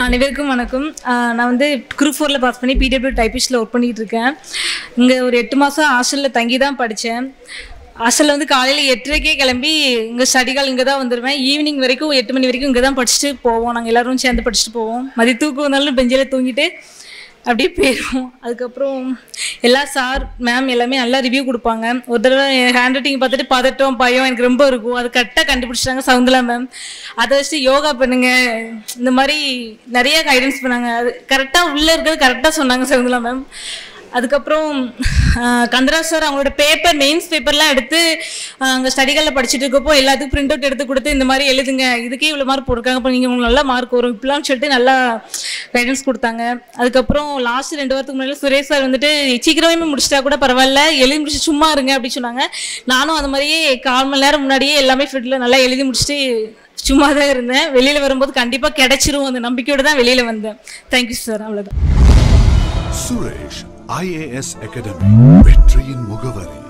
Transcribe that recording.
அனைவருக்கும் வணக்கம் ஆஹ் நான் வந்து குரூப் ஃபோரில் பாஸ் பண்ணி பிடபிள்யூ டைபிஸ்டில் ஒர்க் பண்ணிட்டு இருக்கேன் இங்கே ஒரு எட்டு மாதம் ஹாஸ்டலில் தங்கி தான் படித்தேன் ஹாஸ்டலில் வந்து காலையில் எட்டரைக்கே கிளம்பி இங்கே ஸ்டடிகால் இங்கே தான் வந்துடுவேன் ஈவினிங் வரைக்கும் எட்டு மணி வரைக்கும் இங்கே தான் படிச்சுட்டு போவோம் நாங்கள் எல்லாரும் சேர்ந்து படிச்சுட்டு போவோம் மதிய தூக்கம் வந்தாலும் பெஞ்சில் தூங்கிட்டு அப்படியே போயிடுவோம் அதுக்கப்புறம் எல்லா சார் மேம் எல்லாமே நல்லா ரிவ்யூ கொடுப்பாங்க ஒரு தடவை என் ஹேண்ட் ரைட்டிங் பார்த்துட்டு பதட்டம் பயம் எனக்கு ரொம்ப இருக்கும் அது கரெக்டாக கண்டுபிடிச்சிட்டாங்க சவுந்தலா மேம் அதை வச்சு யோகா பண்ணுங்க இந்த மாதிரி நிறைய கைடன்ஸ் பண்ணாங்க அது கரெக்டாக உள்ளே இருக்கிறது கரெக்டாக சொன்னாங்க சவுந்தலா மேம் அதுக்கப்புறம் ஆஹ், கந்தராஜ் சார் அவங்களோட பேப்பர் மெயின்ஸ் பேப்பர்லாம் எடுத்து ஆஹ், அங்கே ஸ்டடிகளில் படிச்சுட்டு இருக்கப்போ எல்லாத்துக்கும் பிரிண்ட் அவுட் எடுத்து கொடுத்து இந்த மாதிரி எழுதுங்க இதுக்கே இவ்வளோ மார்க் போட்டிருக்காங்க அப்போ நீங்கள் உங்களுக்கு நல்ல மார்க் வரும் இப்படிலாம் சொல்லிட்டு நல்லா கைடன்ஸ் கொடுத்தாங்க அதுக்கப்புறம் லாஸ்ட் ரெண்டு வாரத்துக்கு முன்னாடி சுரேஷ் சார் வந்துட்டு சீக்கிரமே முடிச்சிட்டா கூட பரவாயில்ல எழுதி முடிச்சு சும்மா இருங்க அப்படின்னு சொன்னாங்க நானும் அது மாதிரியே கால் மணி நேரம் முன்னாடியே எல்லாமே ஃபிட்டில் நல்லா எழுதி முடிச்சுட்டு சும்மா தான் இருந்தேன் வெளியில் வரும்போது கண்டிப்பாக கிடைச்சிரும் அந்த நம்பிக்கையோட தான் வெளியில் வந்தேன் தேங்க்யூ சார் அவ்வளோதான் சுரேஷ் ஐஏஎஸ் அகாடமி வெற்றியின் முகவரி